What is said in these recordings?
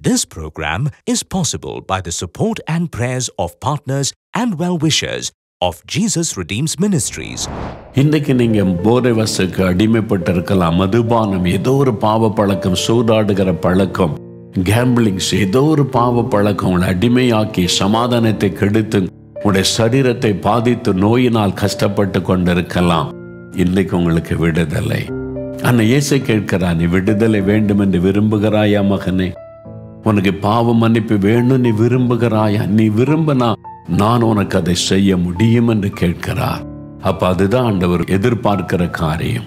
This program is possible by the support and prayers of partners and well-wishers of Jesus Redeems Ministries. இன்றைக்கு நீங்க போதை வசுக்கு அடிமைப்பட்டிருக்கலாம் மதுபானம் ஏதோ ஒரு பாவ பழக்கம் சூதாடுகிற பழக்கம் கேம்பிளிங்ஸ் ஏதோ ஒரு பாவ பழக்கம் உங்களை அடிமையாக்கி சமாதானத்தை கெடுத்து உங்களுடைய சரீரத்தை பாதித்து நோயினால் கஷ்டப்பட்டு கொண்டிருக்கலாம் இன்னைக்கு உங்களுக்கு விடுதலை ஆனா இயேசு கேட்கிறா நீ விடுதலை வேண்டும் என்று விரும்புகிறாயா மகனே உனக்கு பாவ மன்னிப்பு வேணும் நீ விரும்புகிறாயா நீ விரும்பினா நான் உனக்கு அதை செய்ய முடியும் என்று கேட்கிறார் அப்ப அதுதான் ஆண்டவர் எதிர்பார்க்கிற காரியம்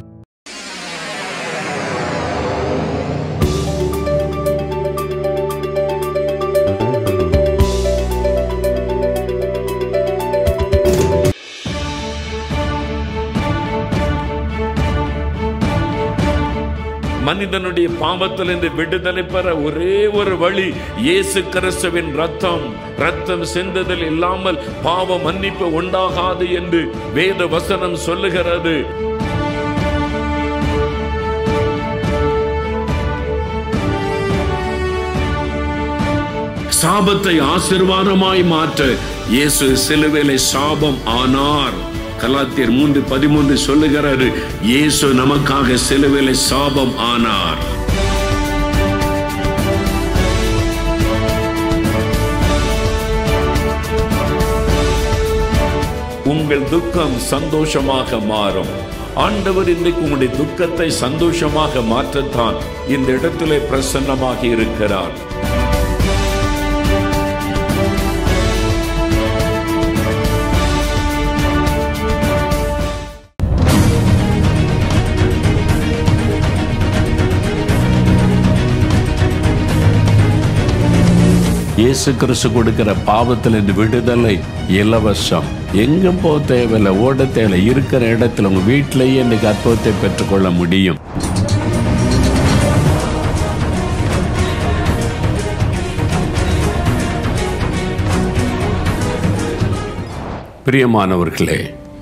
மனிதனுடைய பாவத்திலிருந்து விடுதலை பெற ஒரே ஒரு வழி இயேசு கிறிஸ்துவின் ரத்தம் ரத்தம் சிந்ததில் இல்லாமல் பாவ மன்னிப்பு உண்டாகாது என்று வேத வசனம் சொல்லுகிறது சாபத்தை ஆசிர்வாதமாய் மாற்ற இயேசு சிலுவையிலே சாபம் ஆனார் கலாத்தியர் மூன்று பதிமூன்று சொல்லுகிறாரு இயேசு நமக்காக சிலுவையிலே சாபம் ஆனார் உங்கள் துக்கம் சந்தோஷமாக மாறும் ஆண்டவர் இன்றைக்கு உங்களுடைய துக்கத்தை சந்தோஷமாக மாற்றத்தான் இந்த இடத்திலே பிரசன்னமாக இருக்கிறார் இயேசு கிறிஸ்து கொடுக்கிற பாவத்திலிருந்து விடுதலை இலவசம் எங்க போ தேவையில்லை ஓட தேவையில்லை இருக்கிற இடத்துல உங்க வீட்டிலேயே இன்னைக்கு அற்புதத்தை பெற்றுக்கொள்ள முடியும் பிரியமானவர்களே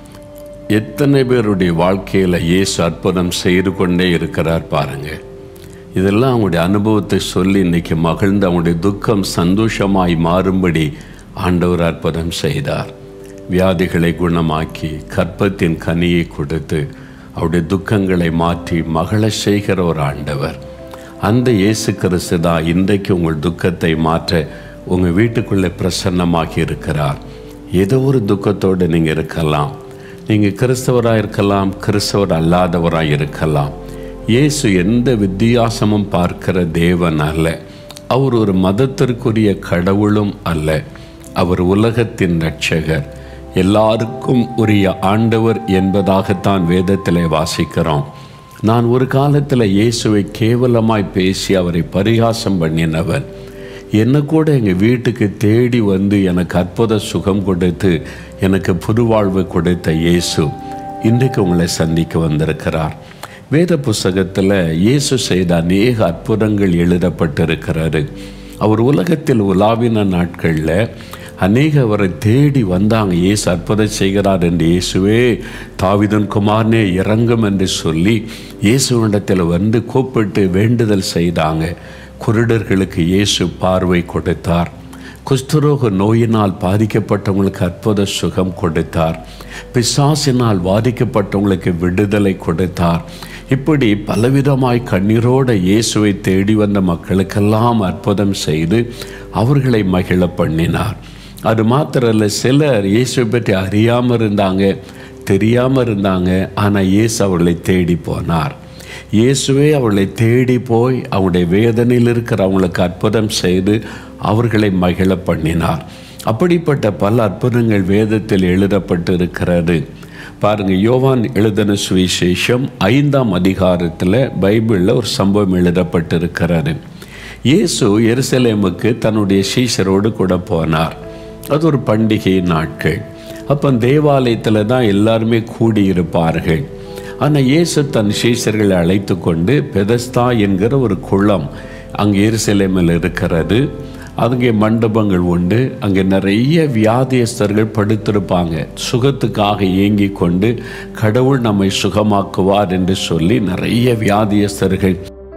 எத்தனை பேருடைய வாழ்க்கையில இயேசு அற்புதம் செய்து கொண்டே இருக்கிறார் பாருங்க இதெல்லாம் அவங்களுடைய அனுபவத்தை சொல்லி இன்னைக்கு மகிழ்ந்து அவங்களுடைய துக்கம் சந்தோஷமாய் மாறும்படி ஆண்டவர் அற்புதம் செய்தார் வியாதிகளை குணமாக்கி கற்பத்தின் கனியை கொடுத்து அவருடைய துக்கங்களை மாற்றி மகள செய்கிற ஒரு ஆண்டவர் அந்த இயேசு கிறிஸ்து தான் இன்றைக்கு உங்கள் துக்கத்தை மாற்ற உங்கள் வீட்டுக்குள்ளே பிரசன்னமாகி இருக்கிறார் ஏதோ ஒரு துக்கத்தோடு நீங்கள் இருக்கலாம் நீங்கள் கிறிஸ்தவராக இருக்கலாம் கிறிஸ்தவர் அல்லாதவராக இருக்கலாம் இயேசு எந்த வித்தியாசமும் பார்க்கிற தேவன் அல்ல அவர் ஒரு மதத்திற்குரிய கடவுளும் அல்ல அவர் உலகத்தின் ரட்சகர் எல்லாருக்கும் உரிய ஆண்டவர் என்பதாகத்தான் வேதத்திலே வாசிக்கிறோம் நான் ஒரு காலத்தில் இயேசுவை கேவலமாய் பேசி அவரை பரிகாசம் பண்ணினவன் என்னை கூட எங்கள் வீட்டுக்கு தேடி வந்து எனக்கு அற்புத சுகம் கொடுத்து எனக்கு புது வாழ்வு கொடுத்த இயேசு இன்றைக்கு உங்களை சந்திக்க வந்திருக்கிறார் வேத புஸ்தகத்தில் இயேசு செய்த அநேக அற்புதங்கள் எழுதப்பட்டிருக்கிறாரு அவர் உலகத்தில் உலாவின நாட்களில் அநேக அவரை தேடி வந்தாங்க இயேசு அற்புதம் செய்கிறார் என்று இயேசுவே தாவிதன் குமாரனே இறங்கும் என்று சொல்லி இயேசுவிடத்தில் வந்து கூப்பிட்டு வேண்டுதல் செய்தாங்க குருடர்களுக்கு இயேசு பார்வை கொடுத்தார் குஷ்டரோக நோயினால் பாதிக்கப்பட்டவங்களுக்கு அற்புத சுகம் கொடுத்தார் பிசாசினால் பாதிக்கப்பட்டவங்களுக்கு விடுதலை கொடுத்தார் இப்படி பலவிதமாய் கண்ணீரோட இயேசுவை தேடி வந்த மக்களுக்கெல்லாம் அற்புதம் செய்து அவர்களை மகிழ பண்ணினார் அது மாத்திரல்ல சிலர் இயேசுவை பற்றி அறியாமல் இருந்தாங்க தெரியாமல் இருந்தாங்க ஆனால் இயேசு அவர்களை தேடி போனார் இயேசுவே அவளை தேடி போய் அவருடைய வேதனையில் இருக்கிற அவங்களுக்கு அற்புதம் செய்து அவர்களை மகிழ பண்ணினார் அப்படிப்பட்ட பல அற்புதங்கள் வேதத்தில் எழுதப்பட்டு இருக்கிறது பாருங்க யோவான் எழுதின சுவிசேஷம் ஐந்தாம் அதிகாரத்தில் பைபிளில் ஒரு சம்பவம் எழுதப்பட்டிருக்கிறது இயேசு எருசலேமுக்கு தன்னுடைய சீஷரோடு கூட போனார் அது ஒரு பண்டிகை நாட்கள் அப்போ தேவாலயத்தில் தான் எல்லாருமே கூடியிருப்பார்கள் ஆனால் இயேசு தன் சீஷர்களை அழைத்து கொண்டு பெதஸ்தா என்கிற ஒரு குளம் அங்கே எருசலேமில் இருக்கிறது அங்கே மண்டபங்கள் உண்டு அங்கே நிறைய வியாதியஸ்தர்கள் படுத்திருப்பாங்க சுகத்துக்காக ஏங்கி கொண்டு கடவுள் நம்மை சுகமாக்குவார் என்று சொல்லி நிறைய வியாதியஸ்தர்கள்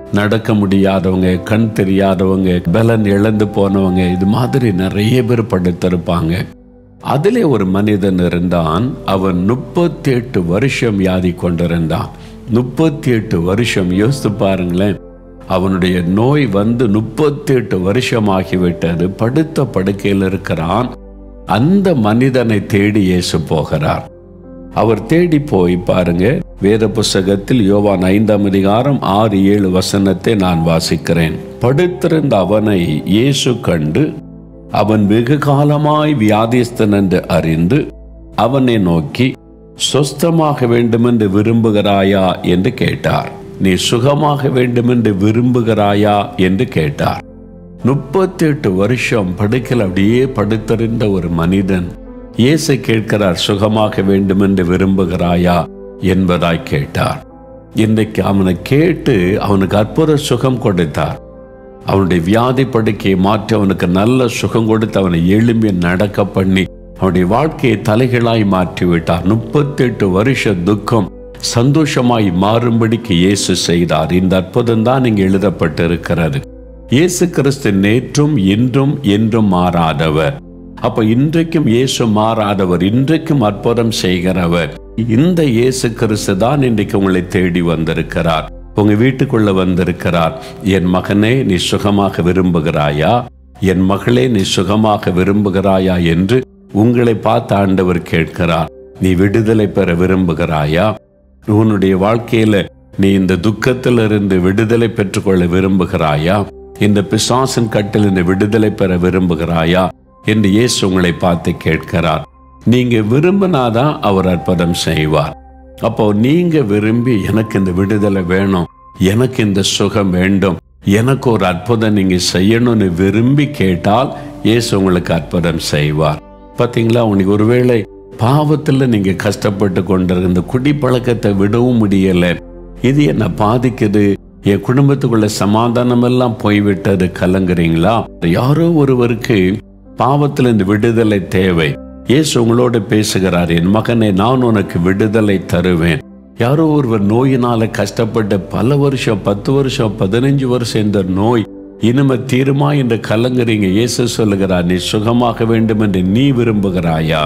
நடக்க முடியாதவங்க கண் தெரியாதவங்க பலன் இழந்து போனவங்க இது மாதிரி நிறைய பேர் படுத்திருப்பாங்க அதிலே ஒரு மனிதன் இருந்தான் அவன் முப்பத்தி எட்டு வருஷம் வியாதி கொண்டிருந்தான் முப்பத்தி எட்டு வருஷம் யோசித்து பாருங்களேன் அவனுடைய நோய் வந்து முப்பத்தி எட்டு வருஷம் ஆகிவிட்டது படுத்த படுக்கையில் இருக்கிறான் அந்த மனிதனை தேடி இயேசு போகிறார் அவர் தேடி போய் பாருங்க வேத புஸ்தகத்தில் யோவான் ஐந்தாம் அதிகாரம் ஆறு ஏழு வசனத்தை நான் வாசிக்கிறேன் படுத்திருந்த அவனை இயேசு கண்டு அவன் வெகு காலமாய் வியாதிஸ்தன் என்று அறிந்து அவனை நோக்கி சொஸ்தமாக வேண்டுமென்று விரும்புகிறாயா என்று கேட்டார் நீ சுகமாக வேண்டுமென்று விரும்புகிறாயா என்று கேட்டார் முப்பத்தி எட்டு வருஷம் படுக்கல் அப்படியே படுத்திருந்த ஒரு மனிதன் இயேசு கேட்கிறார் சுகமாக வேண்டுமென்று விரும்புகிறாயா என்பதாய் கேட்டார் இன்றைக்கு அவனை கேட்டு அவனுக்கு அற்புத சுகம் கொடுத்தார் அவனுடைய வியாதி படுக்கையை மாற்றி அவனுக்கு நல்ல சுகம் கொடுத்து அவனை எழும்பி நடக்க பண்ணி அவனுடைய வாழ்க்கையை தலைகளாய் மாற்றி விட்டார் முப்பத்தெட்டு வருஷ துக்கம் சந்தோஷமாய் மாறும்படிக்கு இயேசு செய்தார் இந்த அற்புதம் தான் இங்கு எழுதப்பட்டிருக்கிறது இயேசு கிறிஸ்து நேற்றும் இன்றும் என்றும் மாறாதவர் அப்ப இன்றைக்கும் இயேசு மாறாதவர் இன்றைக்கும் அற்புதம் செய்கிறவர் இந்த இயேசு கிறிஸ்து தான் இன்றைக்கு உங்களை தேடி வந்திருக்கிறார் உங்க வீட்டுக்குள்ள வந்திருக்கிறார் என் மகனே நீ சுகமாக விரும்புகிறாயா என் மகளே நீ சுகமாக விரும்புகிறாயா என்று உங்களை பார்த்து ஆண்டவர் கேட்கிறார் நீ விடுதலை பெற விரும்புகிறாயா உன்னுடைய வாழ்க்கையில நீ இந்த துக்கத்திலிருந்து விடுதலை பெற்றுக்கொள்ள விரும்புகிறாயா இந்த பிசாசின் கட்டிலிருந்து விடுதலை பெற விரும்புகிறாயா என்று இயேசு உங்களை பார்த்து கேட்கிறார் நீங்க விரும்பினாதான் அவர் அற்புதம் செய்வார் அப்போ நீங்க விரும்பி எனக்கு இந்த விடுதலை வேணும் எனக்கு இந்த சுகம் வேண்டும் எனக்கு ஒரு அற்புதம் நீங்க செய்யணும்னு விரும்பி கேட்டால் இயேசு உங்களுக்கு அற்புதம் செய்வார் பாத்தீங்களா உனக்கு ஒருவேளை பாவத்துல நீங்க கஷ்டப்பட்டு கொண்டிருக்க இந்த குடிப்பழக்கத்தை விடவும் முடியல இது என்ன பாதிக்குது என் குடும்பத்துக்குள்ள சமாதானம் எல்லாம் போய்விட்டது கலங்குறீங்களா யாரோ ஒருவருக்கு பாவத்தில் இந்த விடுதலை தேவை இயேசு உங்களோட பேசுகிறார் என் மகனை நான் உனக்கு விடுதலை தருவேன் யாரோ ஒருவர் நோயினால கஷ்டப்பட்ட பல வருஷம் பத்து வருஷம் பதினஞ்சு வருஷம் இந்த நோய் இனிமே தீருமா என்று கலங்குறீங்க இயேசு சொல்லுகிறார் நீ சுகமாக வேண்டும் என்று நீ விரும்புகிறாயா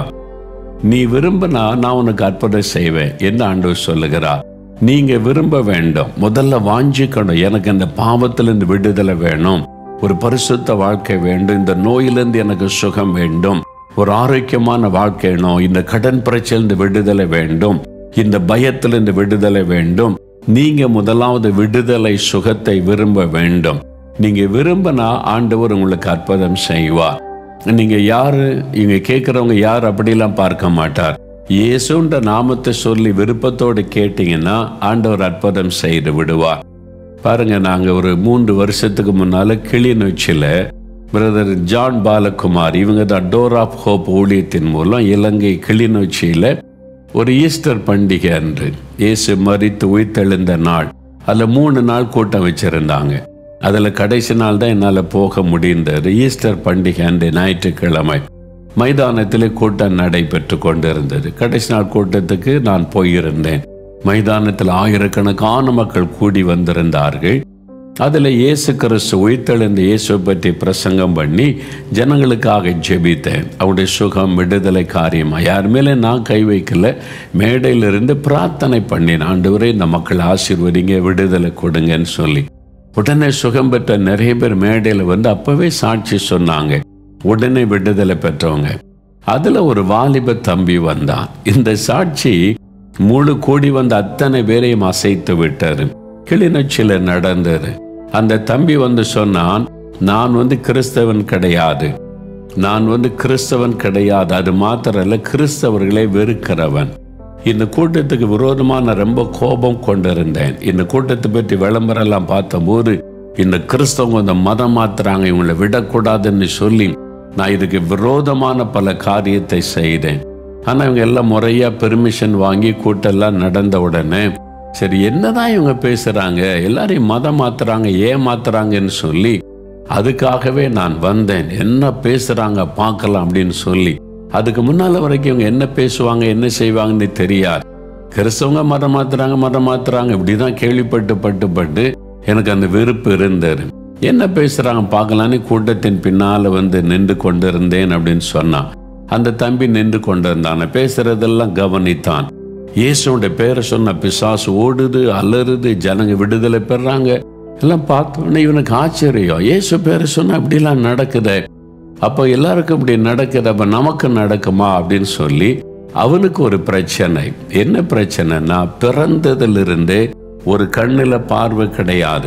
நீ விரும்பினா நான் உனக்கு அற்புதம் செய்வேன் என்று ஆண்டவர் சொல்லுகிறார் நீங்க விரும்ப வேண்டும் முதல்ல வாஞ்சிக்கணும் எனக்கு இந்த பாவத்திலிருந்து விடுதலை வேணும் ஒரு பரிசுத்த வாழ்க்கை வேண்டும் இந்த நோயிலிருந்து எனக்கு சுகம் வேண்டும் ஒரு ஆரோக்கியமான வாழ்க்கை வேணும் இந்த கடன் பிரச்சனை விடுதலை வேண்டும் இந்த பயத்திலிருந்து விடுதலை வேண்டும் நீங்க முதலாவது விடுதலை சுகத்தை விரும்ப வேண்டும் நீங்க விரும்பினா ஆண்டவர் உங்களுக்கு அற்புதம் செய்வார் நீங்க யாரு இங்க கேட்கிறவங்க யார் அப்படிலாம் பார்க்க மாட்டார் இயேசுன்ற நாமத்தை சொல்லி விருப்பத்தோடு கேட்டீங்கன்னா ஆண்டவர் அற்புதம் செய்து விடுவார் பாருங்க நாங்க ஒரு மூன்று வருஷத்துக்கு முன்னால கிளிநொச்சியில பிரதர் ஜான் பாலகுமார் இவங்க தான் டோர் ஆஃப் ஹோப் ஊழியத்தின் மூலம் இலங்கை கிளிநொச்சியில ஒரு ஈஸ்டர் பண்டிகை அன்று இயேசு மறித்து உயிர்த்தெழுந்த நாள் அதில் மூணு நாள் கூட்டம் வச்சிருந்தாங்க அதில் கடைசி நாள் தான் என்னால் போக முடிந்தது ஈஸ்டர் பண்டிகை அன்று ஞாயிற்றுக்கிழமை மைதானத்திலே கூட்டம் நடைபெற்று கொண்டிருந்தது கடைசி நாள் கூட்டத்துக்கு நான் போயிருந்தேன் மைதானத்தில் ஆயிரக்கணக்கான மக்கள் கூடி வந்திருந்தார்கள் அதில் இயேசு கிறிஸ்து உயிர்த்தெழுந்த இயேசுவை பற்றி பிரசங்கம் பண்ணி ஜனங்களுக்காக ஜெபித்தேன் அவருடைய சுகம் விடுதலை காரியமா யார் மேலே நான் கை வைக்கல மேடையிலிருந்து பிரார்த்தனை பண்ணினேன் ஆண்டவரே இந்த மக்கள் ஆசீர்வதிங்க விடுதலை கொடுங்கன்னு சொல்லி உடனே சுகம் பெற்ற நிறைய பேர் மேடையில் வந்து அப்பவே சாட்சி சொன்னாங்க உடனே விடுதலை பெற்றவங்க அதுல ஒரு வாலிப தம்பி வந்தான் இந்த சாட்சி முழு கூடி வந்த அத்தனை பேரையும் அசைத்து விட்டாரு கிளிநொச்சியில நடந்தது அந்த தம்பி வந்து சொன்னான் நான் வந்து கிறிஸ்தவன் கிடையாது நான் வந்து கிறிஸ்தவன் கிடையாது அது மாத்திரல்ல கிறிஸ்தவர்களை வெறுக்கிறவன் இந்த கூட்டத்துக்கு விரோதமா நான் ரொம்ப கோபம் கொண்டிருந்தேன் இந்த கூட்டத்தை பற்றி விளம்பரம் பார்த்தபோது இந்த கிறிஸ்தவங்க இந்த மதம் மாத்துறாங்க இவங்களை விடக்கூடாதுன்னு சொல்லி நான் இதுக்கு விரோதமான பல காரியத்தை செய்தேன் ஆனா இவங்க எல்லாம் முறையா பெர்மிஷன் வாங்கி கூட்டெல்லாம் நடந்த உடனே சரி என்னதான் இவங்க பேசுறாங்க எல்லாரையும் மதம் மாத்துறாங்க ஏன் மாத்துறாங்கன்னு சொல்லி அதுக்காகவே நான் வந்தேன் என்ன பேசுறாங்க பார்க்கலாம் அப்படின்னு சொல்லி அதுக்கு முன்னால வரைக்கும் இவங்க என்ன பேசுவாங்க என்ன செய்வாங்கன்னு தெரியாது கிறிஸ்தவங்க மதம் மாத்துறாங்க மதம் மாத்துறாங்க இப்படிதான் கேள்விப்பட்டு பட்டு பட்டு எனக்கு அந்த வெறுப்பு இருந்தது என்ன பேசுறாங்க பார்க்கலான்னு கூட்டத்தின் பின்னால வந்து நின்று கொண்டிருந்தேன் அப்படின்னு சொன்னான் அந்த தம்பி நின்று கொண்டிருந்தான் பேசுறதெல்லாம் கவனித்தான் இயேசுடைய பேரை சொன்ன பிசாசு ஓடுது அலறுது ஜனங்க விடுதலை பெறாங்க எல்லாம் பார்த்தோன்னே இவனுக்கு ஆச்சரியம் இயேசு பேரை சொன்னா இப்படிலாம் நடக்குதே அப்போ எல்லாருக்கும் இப்படி நடக்குது அப்போ நமக்கு நடக்குமா அப்படின்னு சொல்லி அவனுக்கு ஒரு பிரச்சனை என்ன பிரச்சனைனா பிறந்ததிலிருந்தே ஒரு கண்ணில் பார்வை கிடையாது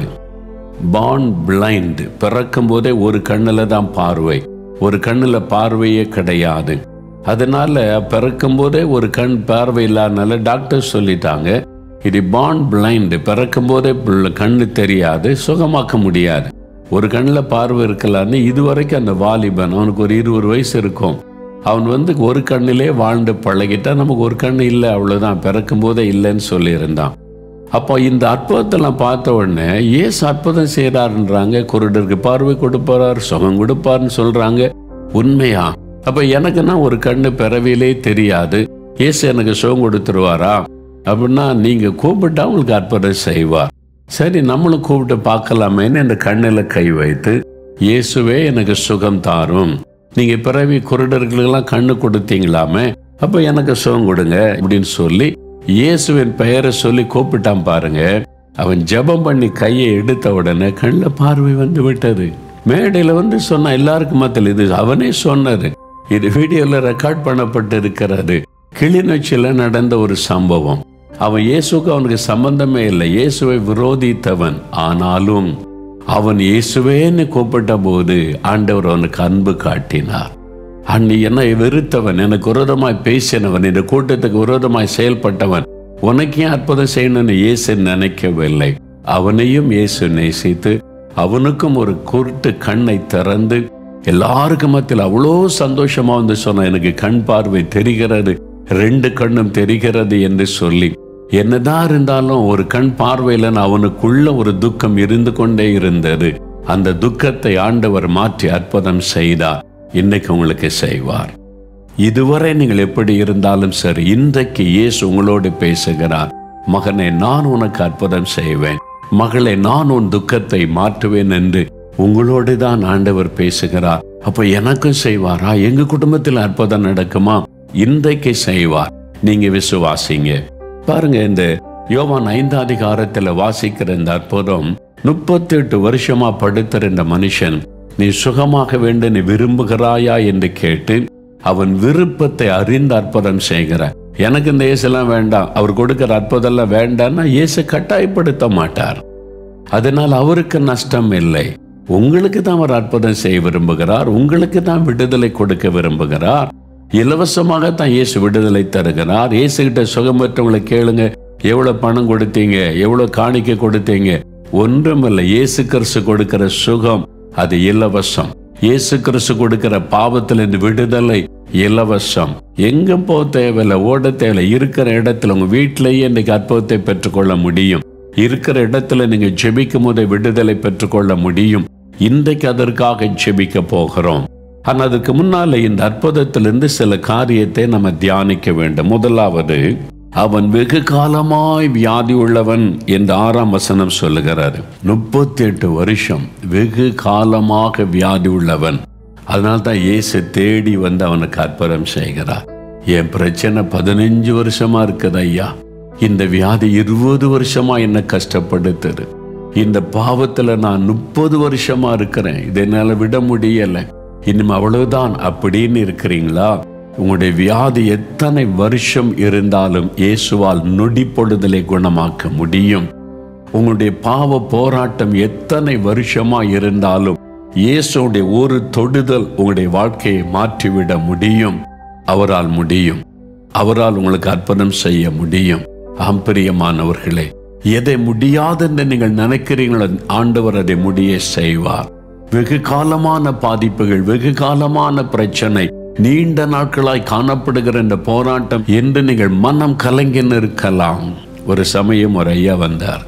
பார்ன் பிளைண்ட் பிறக்கும் போதே ஒரு கண்ணில் தான் பார்வை ஒரு கண்ணில் பார்வையே கிடையாது அதனால பிறக்கும் போதே ஒரு கண் பார்வை இல்லாதனால டாக்டர் சொல்லிட்டாங்க இது பார்ன் பிளைண்ட் பிறக்கும் போதே பிள்ளை கண்ணு தெரியாது சுகமாக்க முடியாது ஒரு கண்ணில் பார்வை இருக்கலான்னு இதுவரைக்கும் அந்த வாலிபன் அவனுக்கு ஒரு இருபது வயசு இருக்கும் அவன் வந்து ஒரு கண்ணிலே வாழ்ந்து பழகிட்டா நமக்கு ஒரு கண் இல்லை அவ்வளோதான் பிறக்கும் போதே இல்லைன்னு சொல்லியிருந்தான் அப்போ இந்த அற்புதத்தெல்லாம் பார்த்த உடனே ஏசு அற்புதம் செய்கிறாருன்றாங்க குருடருக்கு பார்வை கொடுப்பார் சுகம் கொடுப்பாருன்னு சொல்றாங்க உண்மையா அப்ப எனக்குன்னா ஒரு கண்ணு பிறவிலே தெரியாது ஏசு எனக்கு சுகம் கொடுத்துருவாரா அப்படின்னா நீங்க கூப்பிட்டா உங்களுக்கு அற்புதம் செய்வார் சரி நம்மளும் கூப்பிட்டு பார்க்கலாமேன்னு இந்த கண்ணில் கை வைத்து இயேசுவே எனக்கு சுகம் தாரும் நீங்க பிறவி குருடர்களுக்கெல்லாம் கண்ணு கொடுத்தீங்களாமே அப்ப எனக்கு சுகம் கொடுங்க அப்படின்னு சொல்லி இயேசுவின் பெயரை சொல்லி கூப்பிட்டான் பாருங்க அவன் ஜெபம் பண்ணி கையை எடுத்த உடனே கண்ணில் பார்வை வந்து விட்டது மேடையில் வந்து சொன்ன எல்லாருக்கும் மத்தியில் இது அவனே சொன்னது இது வீடியோவில் ரெக்கார்ட் பண்ணப்பட்டு இருக்கிறது கிளிநொச்சியில் நடந்த ஒரு சம்பவம் அவன் இயேசுக்கு அவனுக்கு சம்பந்தமே இல்லை இயேசுவை விரோதித்தவன் ஆனாலும் அவன் இயேசுவேன்னு கூப்பிட்ட போது ஆண்டவர் அவனுக்கு அன்பு காட்டினார் அன்னி என்னை வெறுத்தவன் எனக்கு விரோதமாய் பேசினவன் இந்த கூட்டத்துக்கு விரோதமாய் செயல்பட்டவன் உனக்கு ஏன் அற்புதம் செய்யணும்னு இயேசு நினைக்கவில்லை அவனையும் இயேசு நேசித்து அவனுக்கும் ஒரு குருட்டு கண்ணை திறந்து எல்லாருக்கும் மத்தியில் அவ்வளோ சந்தோஷமா வந்து சொன்ன எனக்கு கண் பார்வை தெரிகிறது ரெண்டு கண்ணும் தெரிகிறது என்று சொல்லி என்னதான் இருந்தாலும் ஒரு கண் பார்வையில அவனுக்குள்ள ஒரு துக்கம் இருந்து கொண்டே இருந்தது அந்த துக்கத்தை ஆண்டவர் மாற்றி அற்புதம் செய்தார் இன்னைக்கு உங்களுக்கு செய்வார் இதுவரை நீங்கள் எப்படி இருந்தாலும் சரி இன்றைக்கு இயேசு உங்களோடு பேசுகிறார் மகனே நான் உனக்கு அற்புதம் செய்வேன் மகளே நான் உன் துக்கத்தை மாற்றுவேன் என்று உங்களோடு தான் ஆண்டவர் பேசுகிறார் அப்ப எனக்கும் செய்வாரா எங்க குடும்பத்தில் அற்புதம் நடக்குமா இன்றைக்கு செய்வார் நீங்க விசுவாசிங்க பாருங்க இந்த யோவான் ஐந்தாம் அதிகாரத்துல வாசிக்கிற இந்த அற்புதம் முப்பத்தி எட்டு வருஷமா படுத்திருந்த மனுஷன் நீ சுகமாக வேண்டும் நீ விரும்புகிறாயா என்று கேட்டு அவன் விருப்பத்தை அறிந்து அற்புதம் செய்கிறார் எனக்கு இந்த இயேசுலாம் வேண்டாம் அவர் கொடுக்கிற அற்புதம்லாம் வேண்டாம்னா இயேசு கட்டாயப்படுத்த மாட்டார் அதனால் அவருக்கு நஷ்டம் இல்லை உங்களுக்கு தான் அவர் அற்புதம் செய்ய விரும்புகிறார் உங்களுக்கு தான் விடுதலை கொடுக்க விரும்புகிறார் இலவசமாக தான் இயேசு விடுதலை தருகிறார் இயேசு கிட்ட சுகமற்றவங்களை கேளுங்க எவ்வளவு பணம் கொடுத்தீங்க எவ்வளவு காணிக்கை கொடுத்தீங்க ஒன்றுமில்லை இயேசு கிறிஸ்து கொடுக்கிற சுகம் அது இலவசம் இயேசு கிறிஸ்து கொடுக்கிற பாவத்திலிருந்து விடுதலை இலவசம் எங்க போக தேவையில்லை ஓட தேவையில்லை இருக்கிற இடத்துல உங்க வீட்டிலேயே இன்னைக்கு அற்புதத்தை பெற்றுக்கொள்ள முடியும் இருக்கிற இடத்துல நீங்க ஜெபிக்கும் போதே விடுதலை பெற்றுக்கொள்ள முடியும் இன்றைக்கு அதற்காக ஜெபிக்க போகிறோம் ஆனால் அதுக்கு முன்னால இந்த அற்புதத்திலிருந்து சில காரியத்தை நம்ம தியானிக்க வேண்டும் முதலாவது அவன் வெகு காலமாய் வியாதி உள்ளவன் என்று ஆறாம் வசனம் சொல்லுகிறாரு முப்பத்தி எட்டு வருஷம் வெகு காலமாக வியாதி உள்ளவன் அதனால தான் இயேசு தேடி வந்து அவனுக்கு அற்புதம் செய்கிறார் என் பிரச்சனை பதினஞ்சு வருஷமா இருக்குது ஐயா இந்த வியாதி இருபது வருஷமா என்ன கஷ்டப்படுத்துது இந்த பாவத்துல நான் முப்பது வருஷமா இருக்கிறேன் இதை என்னால விட முடியல இன்னும் அவ்வளவுதான் அப்படின்னு இருக்கிறீங்களா உங்களுடைய வியாதி எத்தனை வருஷம் இருந்தாலும் இயேசுவால் நொடி பொழுதலை குணமாக்க முடியும் உங்களுடைய பாவ போராட்டம் எத்தனை வருஷமா இருந்தாலும் இயேசுடைய ஒரு தொடுதல் உங்களுடைய வாழ்க்கையை மாற்றிவிட முடியும் அவரால் முடியும் அவரால் உங்களுக்கு அர்ப்பணம் செய்ய முடியும் ஆம்பரியமானவர்களே எதை முடியாதென்று நீங்கள் நினைக்கிறீங்களோ ஆண்டவர் அதை முடிய செய்வார் வெகு காலமான பாதிப்புகள் வெகு காலமான பிரச்சனை நீண்ட நாட்களாய் காணப்படுகிற இந்த போராட்டம் என்று நீங்கள் மனம் கலங்கி நிற்கலாம் ஒரு சமயம் ஒரு ஐயா வந்தார்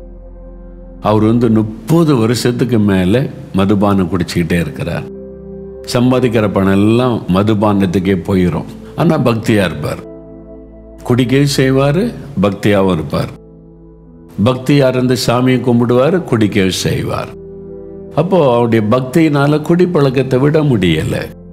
அவர் வந்து முப்பது வருஷத்துக்கு மேல மதுபானம் குடிச்சுக்கிட்டே இருக்கிறார் சம்பாதிக்கிற பணம் எல்லாம் மதுபானத்துக்கே போயிடும் ஆனா பக்தியா இருப்பார் குடிக்கவும் செய்வார் பக்தியாகவும் இருப்பார் பக்தியா இருந்து சாமியை கும்பிடுவார் குடிக்க செய்வார் அப்போ அவருடைய பக்தியினால குடிப்பழக்கத்தை விட முடியல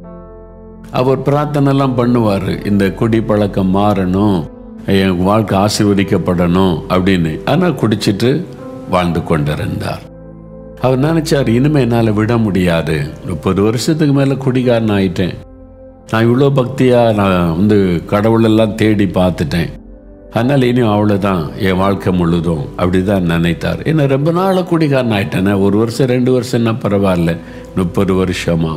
அவர் பிரார்த்தனை எல்லாம் பண்ணுவார் இந்த குடிப்பழக்கம் மாறணும் என் வாழ்க்கை ஆசீர்வதிக்கப்படணும் அப்படின்னு ஆனால் குடிச்சிட்டு வாழ்ந்து கொண்டிருந்தார் அவர் நினைச்சார் இனிமே என்னால் விட முடியாது முப்பது வருஷத்துக்கு மேலே குடிகாரன் ஆயிட்டேன் நான் இவ்வளோ பக்தியாக நான் வந்து கடவுளெல்லாம் தேடி பார்த்துட்டேன் அதனால் இனி அவ்வளோதான் என் வாழ்க்கை முழுதும் அப்படி தான் நினைத்தார் ஏன்னா ரொம்ப நாளாக குடிகாரன் ஆயிட்டேனே ஒரு வருஷம் ரெண்டு வருஷம்னா பரவாயில்ல முப்பது வருஷமா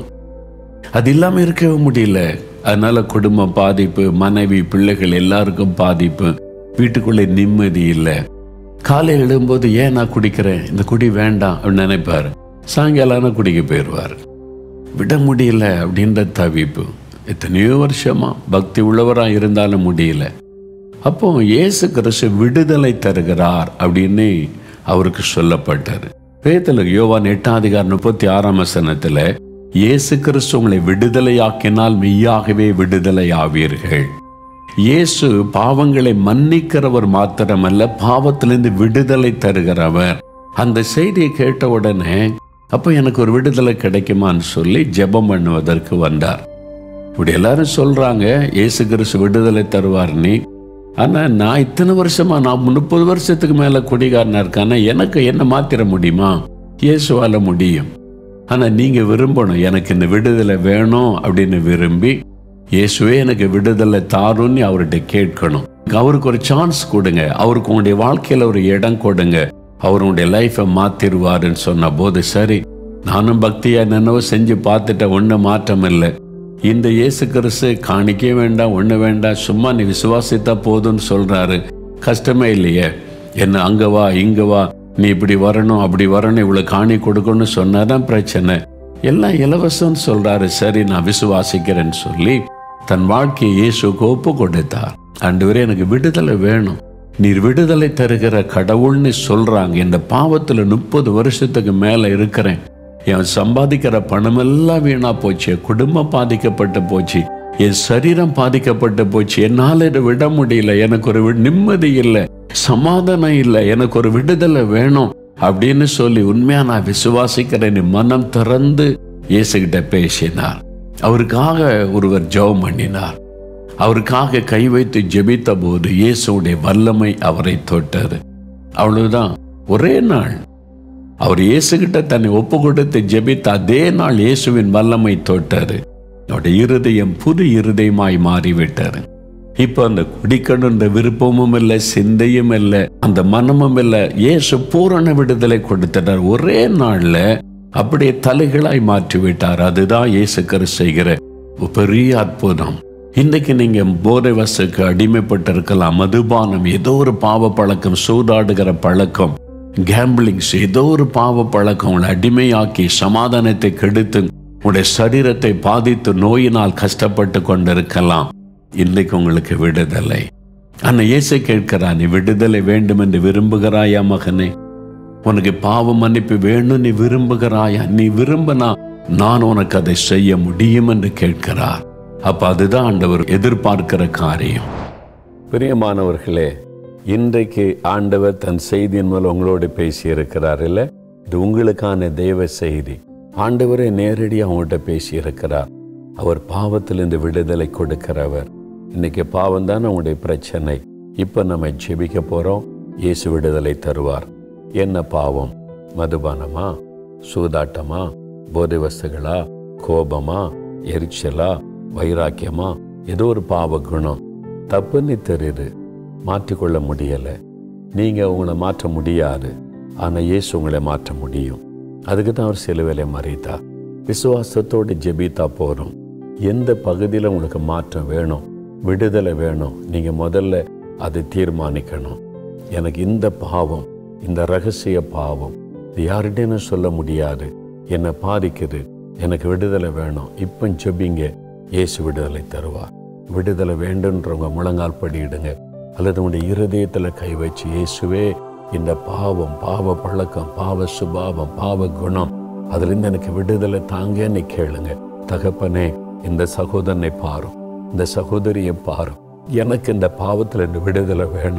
அது இல்லாமல் இருக்கவே முடியல அதனால குடும்ப பாதிப்பு மனைவி பிள்ளைகள் எல்லாருக்கும் பாதிப்பு வீட்டுக்குள்ளே நிம்மதி இல்லை காலை எழும்போது ஏன் நான் குடிக்கிறேன் இந்த குடி வேண்டாம் அப்படின்னு நினைப்பார் சாயங்காலம் குடிக்க போயிடுவார் விட முடியல அப்படின்ற தவிப்பு எத்தனையோ வருஷமா பக்தி உள்ளவராக இருந்தாலும் முடியல அப்போ இயேசு கிறிஸ்து விடுதலை தருகிறார் அப்படின்னு அவருக்கு சொல்லப்பட்டார் வேதத்தில் யோவான் எட்டாம் அதிகாரம் முப்பத்தி ஆறாம் வசனத்தில் இயேசு கிறிஸ்து உங்களை விடுதலையாக்கினால் மெய்யாகவே விடுதலை ஆவீர்கள் இயேசு பாவங்களை மன்னிக்கிறவர் மாத்திரமல்ல பாவத்திலிருந்து விடுதலை தருகிறவர் அந்த செய்தியை கேட்ட உடனே அப்போ எனக்கு ஒரு விடுதலை கிடைக்குமான்னு சொல்லி ஜெபம் பண்ணுவதற்கு வந்தார் இப்படி எல்லாரும் சொல்றாங்க இயேசு கிறிஸ்து விடுதலை தருவார் நீ ஆனா நான் இத்தனை வருஷமா நான் முப்பது வருஷத்துக்கு மேல குடிகாரனா இருக்கேன் ஆனா எனக்கு என்ன மாத்திர முடியுமா இயேசுவால முடியும் ஆனா நீங்க விரும்பணும் எனக்கு இந்த விடுதலை வேணும் அப்படின்னு விரும்பி இயேசுவே எனக்கு விடுதலை தாருன்னு அவர்கிட்ட கேட்கணும் அவருக்கு ஒரு சான்ஸ் கொடுங்க அவருக்கு உங்களுடைய வாழ்க்கையில ஒரு இடம் கொடுங்க அவருடைய லைஃப்பை மாத்திருவாருன்னு சொன்ன போது சரி நானும் பக்தியா என்னென்னவோ செஞ்சு பார்த்துட்டேன் ஒன்றும் மாற்றம் இல்லை இந்த இயேசு கிறிஸ்து காணிக்கவே வேண்டாம் ஒன்று வேண்டாம் சும்மா நீ விசுவாசித்தா போதும்னு சொல்றாரு கஷ்டமே இல்லையே என்ன அங்க வா இங்க வா நீ இப்படி வரணும் அப்படி வரணும் இவ்வளவு காணி கொடுக்கணும்னு சொன்னாதான் பிரச்சனை எல்லாம் இலவசம்னு சொல்றாரு சரி நான் விசுவாசிக்கிறேன்னு சொல்லி தன் வாழ்க்கையை இயேசுக்கு ஒப்பு கொடுத்தார் ஆண்டவரே எனக்கு விடுதலை வேணும் நீர் விடுதலை தருகிற கடவுள்னு சொல்றாங்க இந்த பாவத்துல முப்பது வருஷத்துக்கு மேல இருக்கிறேன் என் சம்பாதிக்கிற பணமெல்லாம் வீணா போச்சு குடும்பம் பாதிக்கப்பட்டு போச்சு என் சரீரம் பாதிக்கப்பட்டு போச்சு என்னால் இதை விட முடியல எனக்கு ஒரு வி- நிம்மதி இல்லை சமாதானம் இல்லை எனக்கு ஒரு விடுதலை வேணும் அப்படின்னு சொல்லி உண்மையா நான் விசுவாசிக்கிறேன் மனம் திறந்து இயேசுகிட்ட பேசினார் அவருக்காக ஒருவர் ஜெபம் பண்ணினார் அவருக்காக கை வைத்து ஜெபித்த போது இயேசுடைய வல்லமை அவரை தொட்டது அவ்வளவுதான் ஒரே நாள் அவர் இயேசுகிட்ட தன்னை ஒப்பு கொடுத்து ஜெபித்த அதே நாள் இயேசுவின் வல்லமை தொட்டாரு அவருடைய இருதயம் புது இருதயமாய் மாறிவிட்டாரு இப்ப அந்த குடிக்கணுன்ற விருப்பமும் இல்லை சிந்தையும் இல்லை அந்த மனமும் இல்லை இயேசு பூரண விடுதலை கொடுத்துட்டார் ஒரே நாள்ல அப்படியே தலைகளாய் மாற்றி விட்டார் அதுதான் இயேசு கிறிஸ்து செய்கிற ஒரு பெரிய அற்புதம் இன்னைக்கு நீங்க போதை வசுக்கு அடிமைப்பட்டிருக்கலாம் மதுபானம் ஏதோ ஒரு பாவ பழக்கம் சூதாடுகிற பழக்கம் கேம்பிளிங்ஸ் ஏதோ ஒரு பாவ பழக்கம் உங்களை அடிமையாக்கி சமாதானத்தை கெடுத்து உங்களுடைய சரீரத்தை பாதித்து நோயினால் கஷ்டப்பட்டு கொண்டிருக்கலாம் இன்னைக்கு உங்களுக்கு விடுதலை அண்ணா இயேசு கேட்கிறா நீ விடுதலை வேண்டும் என்று விரும்புகிறாயா மகனே உனக்கு பாவ மன்னிப்பு வேணும் நீ விரும்புகிறாயா நீ விரும்பினா நான் உனக்கு அதை செய்ய முடியும் என்று கேட்கிறார் அப்ப அதுதான் ஆண்டவர் எதிர்பார்க்கிற காரியம் பிரியமானவர்களே இன்றைக்கு ஆண்டவர் தன் செய்தியின் மூலம் உங்களோடு பேசி இருக்கிறார் இல்ல இது உங்களுக்கான தெய்வ செய்தி ஆண்டவரே நேரடியாக அவங்கள்ட்ட பேசி இருக்கிறார் அவர் பாவத்திலிருந்து விடுதலை கொடுக்கிறவர் இன்னைக்கு பாவம் தான் உங்களுடைய பிரச்சனை இப்ப நம்ம ஜெபிக்க போறோம் இயேசு விடுதலை தருவார் என்ன பாவம் மதுபானமா சூதாட்டமா போதை வஸ்துகளா கோபமா எரிச்சலா வைராக்கியமா ஏதோ ஒரு பாவ குணம் தப்புன்னு தெரியுது மாற்றிக்கொள்ள முடியல நீங்க உங்களை மாற்ற முடியாது ஆனா இயேசு உங்களை மாற்ற முடியும் அதுக்கு தான் அவர் சிலுவையில மறித்தா விசுவாசத்தோடு ஜெபித்தா போறோம் எந்த பகுதியில் உங்களுக்கு மாற்றம் வேணும் விடுதலை வேணும் நீங்க முதல்ல அதை தீர்மானிக்கணும் எனக்கு இந்த பாவம் இந்த ரகசிய பாவம் இது யார்கிட்டயும் சொல்ல முடியாது என்னை பாதிக்குது எனக்கு விடுதலை வேணும் இப்போ ஜெபிங்க இயேசு விடுதலை தருவார் விடுதலை வேண்டுன்றவங்க முழங்கால் படியிடுங்க அல்லது உங்களுடைய இருதயத்தில் கை வச்சு இயேசுவே இந்த பாவம் பாவ பழக்கம் பாவ சுபாவம் பாவ குணம் அதுலேருந்து எனக்கு விடுதலை தாங்கன்னு கேளுங்க தகப்பனே இந்த சகோதரனை பாரும் இந்த சகோதரியை பாரும் எனக்கு இந்த பாவத்தில் இருந்து விடுதலை வேணும்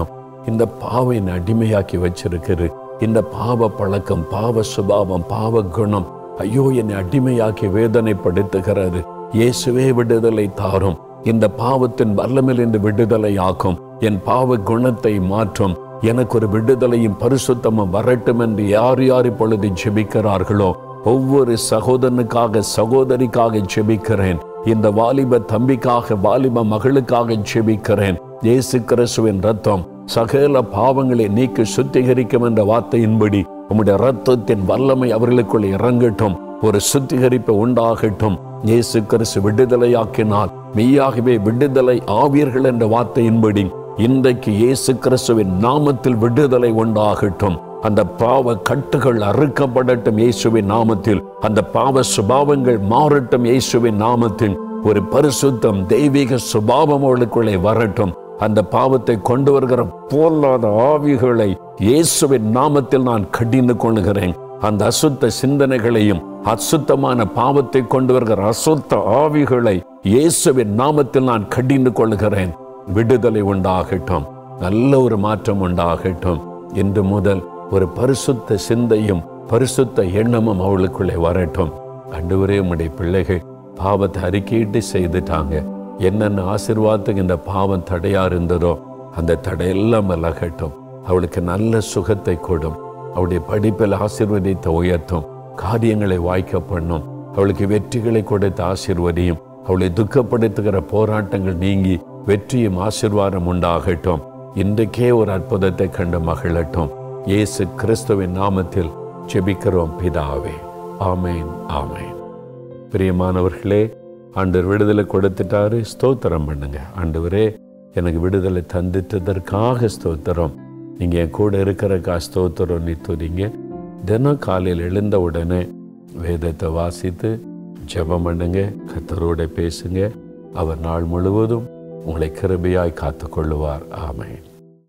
இந்த பாவை என்னை அடிமையாக்கி வச்சிருக்கிறது இந்த பாவ பழக்கம் பாவ சுபாவம் பாவ குணம் ஐயோ என்னை அடிமையாக்கி வேதனைப்படுத்துகிறது இயேசுவே விடுதலை தாரும் இந்த பாவத்தின் வல்லமிலிருந்து விடுதலை ஆக்கும் என் பாவ குணத்தை மாற்றும் எனக்கு ஒரு விடுதலையும் பரிசுத்தமும் வரட்டும் என்று யார் யார் இப்பொழுது ஜெபிக்கிறார்களோ ஒவ்வொரு சகோதரனுக்காக சகோதரிக்காக ஜெபிக்கிறேன் இந்த வாலிப தம்பிக்காக வாலிப மகளுக்காக ஜெபிக்கிறேன் இயேசு கிறிஸ்துவின் ரத்தம் சகல பாவங்களை நீக்கி சுத்திகரிக்கும் என்ற வார்த்தையின்படி உம்முடைய ரத்தத்தின் வல்லமை அவர்களுக்குள் இறங்கட்டும் ஒரு சுத்திகரிப்பு உண்டாகட்டும் இயேசு கிறிஸ்து விடுதலையாக்கினால் மெய்யாகவே விடுதலை ஆவீர்கள் என்ற வார்த்தையின்படி இன்றைக்கு இயேசு கிறிஸ்துவின் நாமத்தில் விடுதலை உண்டாகட்டும் அந்த பாவ கட்டுகள் அறுக்கப்படட்டும் இயேசுவின் நாமத்தில் அந்த பாவ சுபாவங்கள் மாறட்டும் இயேசுவின் நாமத்தில் ஒரு பரிசுத்தம் தெய்வீக சுபாவம் அவளுக்குள்ளே வரட்டும் அந்த பாவத்தை கொண்டு வருகிற போலாத ஆவிகளை இயேசுவின் நாமத்தில் நான் கடிந்து கொள்கிறேன் அந்த அசுத்த சிந்தனைகளையும் அசுத்தமான பாவத்தை கொண்டு வருகிற அசுத்த ஆவிகளை இயேசுவின் நாமத்தில் நான் கடிந்து கொள்கிறேன் விடுதலை உண்டாகட்டும் நல்ல ஒரு மாற்றம் உண்டாகட்டும் இன்று முதல் ஒரு பரிசுத்த சிந்தையும் பரிசுத்த எண்ணமும் அவளுக்குள்ளே வரட்டும் அன்றுவரே உம்முடைய பிள்ளைகள் பாவத்தை அறிக்கையிட்டு செய்துட்டாங்க என்னென்ன ஆசிர்வாதத்துக்கு இந்த பாவம் தடையா இருந்ததோ அந்த தடையெல்லாம் விலகட்டும் அவளுக்கு நல்ல சுகத்தை கொடும் அவளுடைய படிப்பில் ஆசிர்வதித்த உயர்த்தும் காரியங்களை வாய்க்க பண்ணும் அவளுக்கு வெற்றிகளை கொடுத்த ஆசிர்வதியும் அவளை துக்கப்படுத்துகிற போராட்டங்கள் நீங்கி வெற்றியும் ஆசிர்வாதம் உண்டாகட்டும் இன்றைக்கே ஒரு அற்புதத்தை கண்டு மகிழட்டும் இயேசு கிறிஸ்துவின் நாமத்தில் ஜெபிக்கிறோம் பிதாவே ஆமேன் ஆமேன் பிரியமானவர்களே ஆண்டவர் விடுதலை கொடுத்துட்டாரு ஸ்தோத்திரம் பண்ணுங்க ஆண்டவரே எனக்கு விடுதலை தந்துட்டதற்காக ஸ்தோத்திரம் நீங்க என் கூட இருக்கிறக்கா ஸ்தோத்திரம் நீ துதிங்க தினம் காலையில் எழுந்த உடனே வேதத்தை வாசித்து ஜெபம் பண்ணுங்க கத்தரோட பேசுங்க அவர் நாள் முழுவதும் உங்களை கிருபையாய் காத்துக்கொள்ளுவார் ஆமென்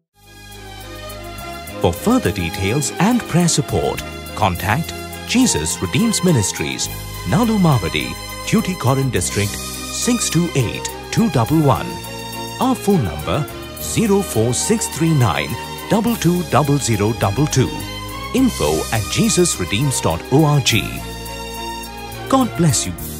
For further details and prayer support, contact Jesus Redeems Ministries, Nalu Mavadi, Tuticorin District, 628-211. Our phone number 04639 220022. Info at jesusredeems.org. God bless you.